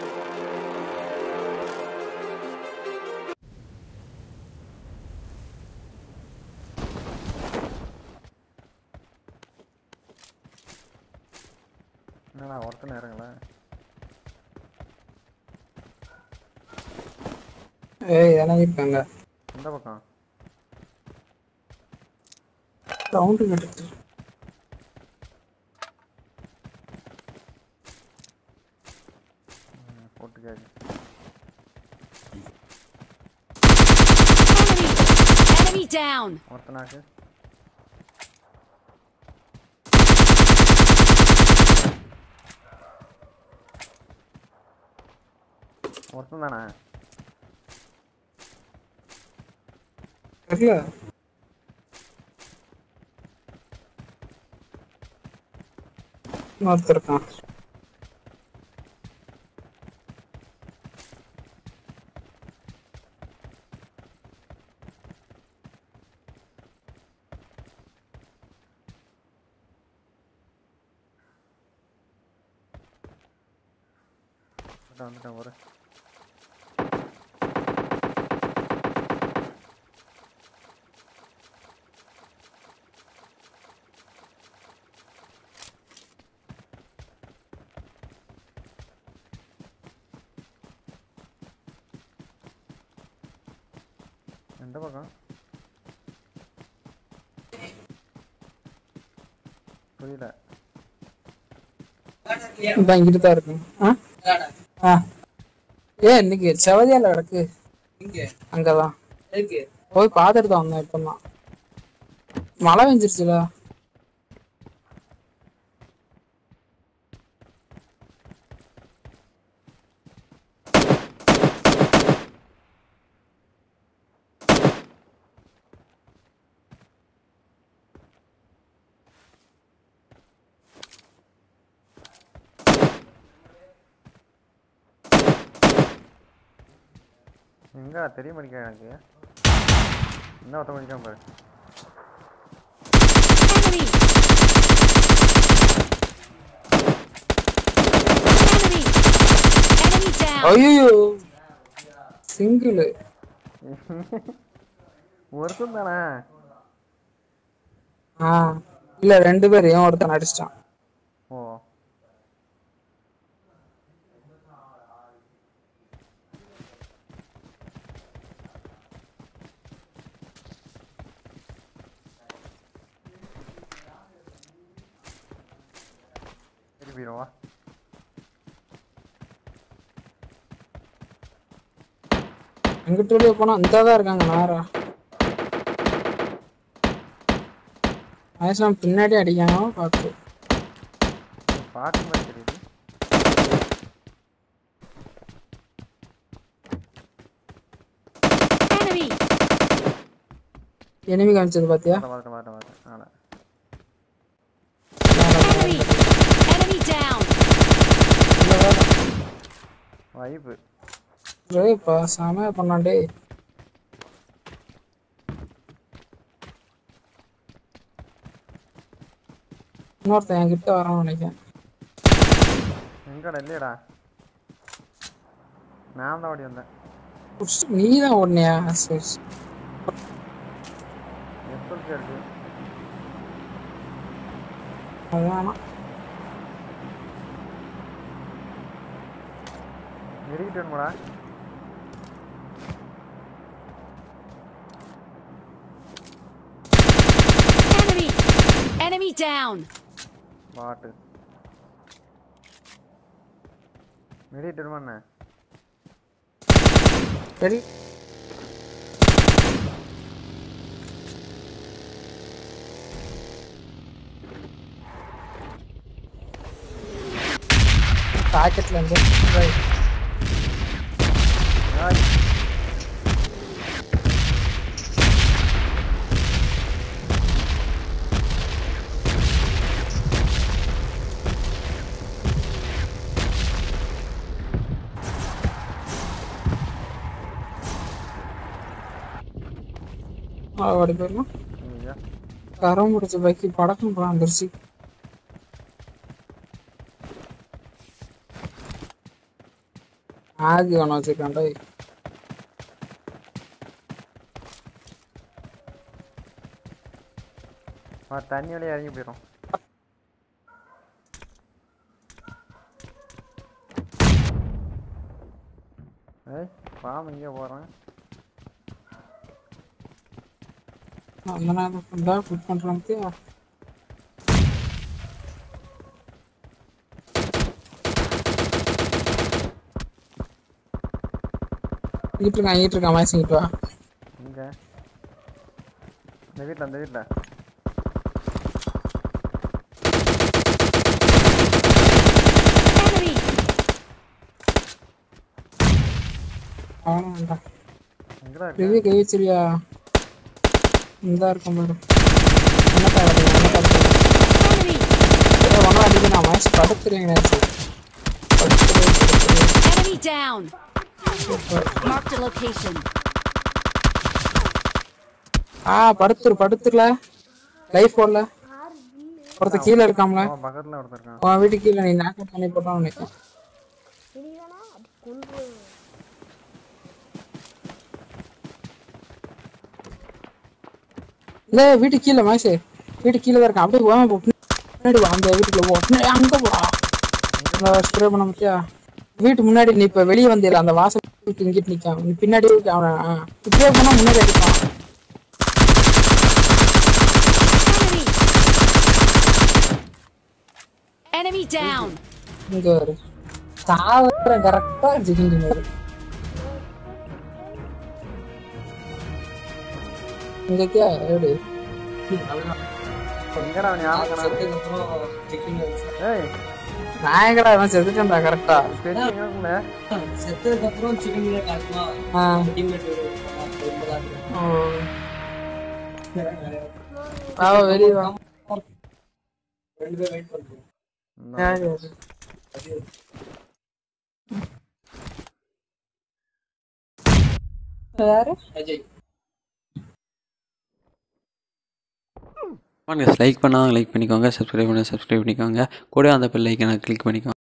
என்னடா ஒருத்தனை இறங்கல ஏய் இறங்கிருக்காங்க இந்த பக்கம் சவுண்டு கேட்டுட்டு ம், போட்டு கேக்கு Enemy! Enemy down! ஒருத்தனாக்கு ஒருத்தன் தானே தெரியல இன்னொருத்தர் இருக்கான் வந்துட்டேன் வந்துட்டேன் ஒரு எந்த பக்கம் புரியல இதான் இங்கிட்டு தான் இருக்கு ஆ ஆ ஏ இன்னைக்கு செவதியால கிடக்கு அங்கதான் போய் பார்த்துட்டு தான் வந்தேன் இப்பதான் மழை பெஞ்சிருச்சுல எங்க தெரிய மாட்டேங்க எனக்கு என்ன ஒருத்த மணிக்காம பாரு Enemy! Enemy! Enemy down! ஐயோ சிங்கிள் ஒருத்தன் தானே ஆ இல்ல ரெண்டு பேரையும் ஒருத்தன் அடிச்சிட்டான் ஓ சரி போயிடுவா எங்கிட்ட வெளியே போனா இந்த தான் இருக்காங்க நேரா ஆயிஷா பின்னாடி அடிக்காம பார்த்து பாட்டு மாதிரி தெரியுது Enemy! எனிமி காமிச்சது பாத்தியா மாட்டேன் மாட்டேன் மாட்டேன் மாட்டேன் ஆனா Enemy! Enemy down! இல்ல வேலை வைப்பு ரேப்பா செமையா பண்ணான் டேய் இன்னொருத்தன் என்கிட்ட வரான்னு நினைக்கிறேன் எங்கடா இல்லையடா நான் தான் ஓடி வந்தேன் புடிச்சிட்டு நீ தான் ஓடுனியா சரி சரி. எஸ்எல்சி இருக்கு அது வேணாம் நெருங்கிட்டு வேணுமாடா Enemy! Enemy down! பாட்டு நெருங்கிட்டு வேணுமா என்ன சரி பாக்கெட்ல இருந்து right. ஏய், ஆ, ஓடி போயிடலாம் ஐயா கரம் பிடிச்ச பைக்கு படக்கம் போலாம் வந்துருச்சு ஆதி ஒன்று வச்சிருக்கான்டா அவன் தண்ணி வழியா இறங்கி போயிடும் ஏய் பாம்பு இங்கே போகிறேன் அந்த நேரம் ஃபுல்லா புட் பண்றான் பத்தியா இங்கிட்டு இருக்கான் இங்கிட்டு இருக்கான் மயசு இங்கிட்டு வா இங்கே இந்த வீட்டில் அந்த வீட்டில் Enemy! அவனும் வேண்டாம் எங்கடா இருக்கு ரிவ்யூ கை வச்சிருவியா இந்தா இருக்கும் பாரு என்ன தேவை என்ன தேவை Enemy! ஒன்றும் அடிக்க நான் மயசு படுத்துருவேன் படுத்துருவேன் Enemy down! Marked a location. ஆ படுத்துரு படுத்துருல லைஃப் போடல ஒருத்த கீழே இருக்காம்ல அவன் பக்கத்தில் ஒருத்தர் இருக்கான் உன் வீட்டுக்கு கீழே நீ நாக் பண்ணி போட்டான் நினைக்கிறேன் இல்ல வீட்டுக்கு கீழே மாசு வீட்டுக்கு கீழே தான் இருக்கான் அப்படியே போகாம போ பின்னாடி வா அந்த வீட்டுக்குள்ள போ பின்னாடி அங்க போடா ஸ்ப்ரே பண்ண முடியா வீட்டு முன்னாடி நீ இப்ப வெளியே வந்தில அந்த வாசல் வீட்டு இங்கிட்டு நிக்காம நீ பின்னாடி அவன் ஆ. இப்படியே போனா முன்னாடி அடிப்பான் Enemy! Enemy down! இங்க வரு தாவர கரெக்டா ஜிகிங்க இங்க கேயா எப்படி எங்கடா அவன் ஞாபகம் ஏய் நான் எங்கடா அவன் செத்துட்டேன்டா கரெக்டா பெரிய எங்கக்குள்ள செத்ததுக்கு அப்புறம் சிவனில காட்டுமா ஆ டீம்மேட் ஓ. அவ வெளிய வா ரெண்டு பேர் வெயிட் பண்றோம் யாரு அது? யாரு அஜய் லைக் பண்ணால் லைக் பண்ணிக்கோங்க சப்ஸ்கிரைப் பண்ண சப்ஸ்கிரைப் பண்ணிக்கோங்க கூட அந்த பெல் ஐக்கனை கிளிக் பண்ணிக்கோங்க